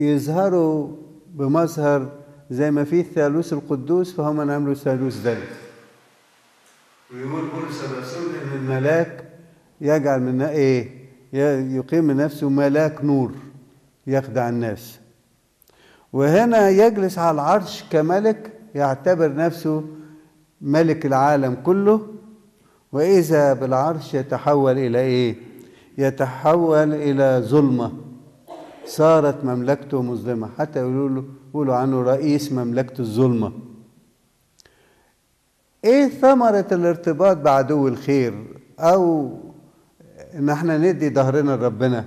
يظهروا بمظهر زي ما فيه الثالوث القدوس فهم نعملوا ثالوث ذلك ويقول بولس الرسول ان الملاك يجعل من ايه يقيم من نفسه ملاك نور يخدع الناس وهنا يجلس على العرش كملك يعتبر نفسه ملك العالم كله واذا بالعرش يتحول الى ايه يتحول الى ظلمه صارت مملكته مظلمه حتى يقولوا له يقولوا عنه رئيس مملكه الظلمه ايه ثمره الارتباط بعدو الخير او ان احنا ندي ظهرنا لربنا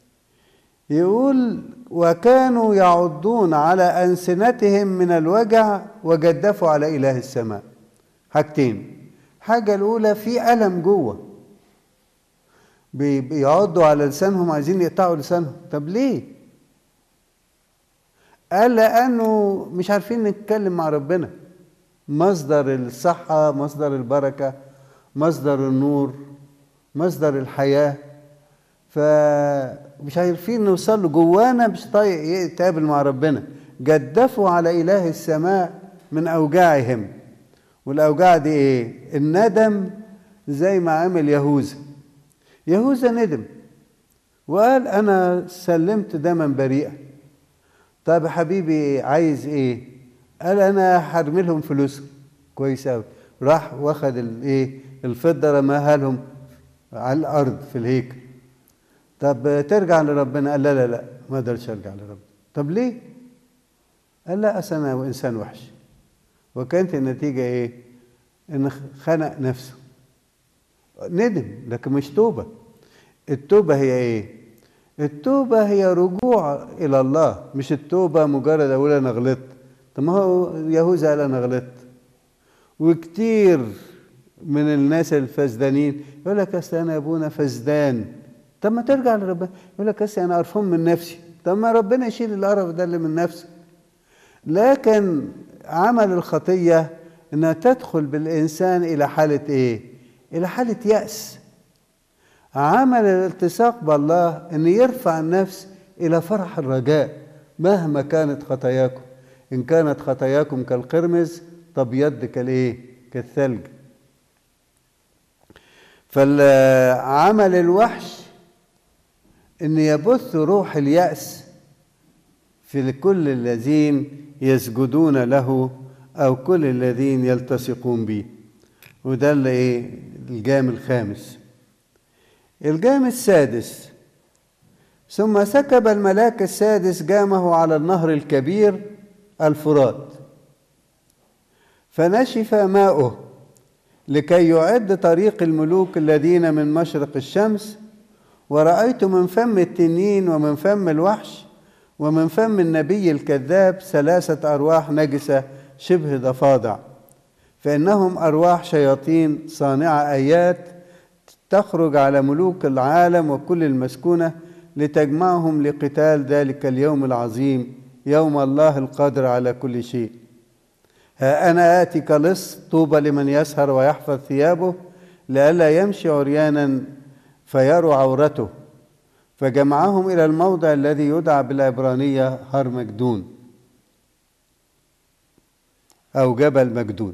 يقول وكانوا يعضون على ألسنتهم من الوجع وجدفوا على إله السماء حاجتين حاجة الأولى في ألم جوه بيعضوا على لسانهم عايزين يقطعوا لسانهم طب ليه قال لأنه مش عارفين نتكلم مع ربنا مصدر الصحة مصدر البركة مصدر النور مصدر الحياة فمش عارفين نوصل له جوانا مش طايق يتقابل مع ربنا جدفوا على إله السماء من أوجاعهم والأوجاع دي إيه؟ الندم زي ما عمل يهوذا يهوذا ندم وقال أنا سلمت دما بريئا طب يا حبيبي عايز إيه؟ قال أنا هرمي لهم فلوسهم كويس أوي راح واخد الإيه؟ الفضة رماها لهم على الأرض في الهيكل طب ترجع لربنا قال لا لا لا ما اقدرش ارجع لربنا طب ليه قال لا اصل انا انسان وحش وكانت النتيجه ايه ان خنق نفسه ندم لكن مش توبه التوبه هي ايه التوبه هي رجوع الى الله مش التوبه مجرد اقول انا غلطت طب ما هو يهوذا قال انا غلطت وكتير من الناس الفسدانين يقول لك اصل انا ابونا فسدان طب ما ترجع لربنا يقول لك اصل انا قرفان من نفسي طب ما ربنا يشيل القرف ده اللي من نفسه لكن عمل الخطيه انها تدخل بالانسان الى حاله ايه الى حاله ياس عمل الالتصاق بالله ان يرفع النفس الى فرح الرجاء مهما كانت خطاياكم ان كانت خطاياكم كالقرمز تبيض كالايه كالثلج فالعمل الوحش ان يبث روح الياس في كل الذين يسجدون له او كل الذين يلتصقون به وده اللي ايه الجام الخامس الجام السادس ثم سكب الملاك السادس جامه على النهر الكبير الفرات فنشف ماؤه لكي يعد طريق الملوك الذين من مشرق الشمس ورأيت من فم التنين ومن فم الوحش ومن فم النبي الكذاب ثلاثة أرواح نجسة شبه ضفادع فإنهم أرواح شياطين صانعة آيات تخرج على ملوك العالم وكل المسكونة لتجمعهم لقتال ذلك اليوم العظيم يوم الله القادر على كل شيء ها أنا آتي كلص طوبى لمن يسهر ويحفظ ثيابه لئلا يمشي عريانا فيروا عورته فجمعهم إلى الموضع الذي يدعى بالعبرانية هرمجدون أو جبل مجدون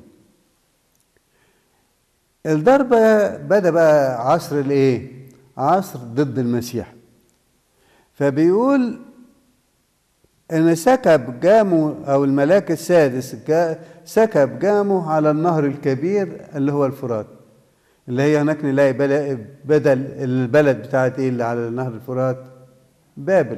الضربة بدأ بقى عصر الإيه؟ عصر ضد المسيح فبيقول إن سكب جامه أو الملاك السادس سكب جامه على النهر الكبير اللي هو الفرات اللي هي هناك نلاقي بدل البلد بتاعت ايه اللي على نهر الفرات بابل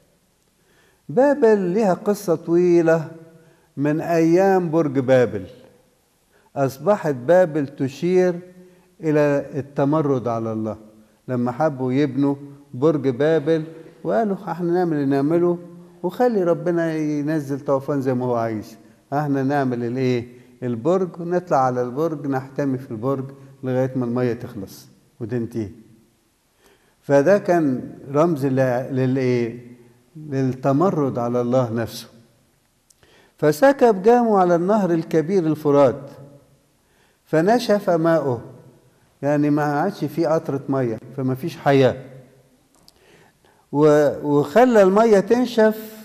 بابل ليها قصة طويلة من أيام برج بابل أصبحت بابل تشير إلى التمرد على الله لما حبوا يبنوا برج بابل وقالوا احنا نعمل اللي نعمله وخلي ربنا ينزل طوفان زي ما هو عايز احنا نعمل الايه البرج ونطلع على البرج نحتمي في البرج لغايه ما الميه تخلص وتنتهي فده كان رمز للايه للتمرد على الله نفسه فسكب جامه على النهر الكبير الفرات فنشف ماؤه يعني ما عادش فيه قطرة مية فما فيش حياة وخلى المية تنشف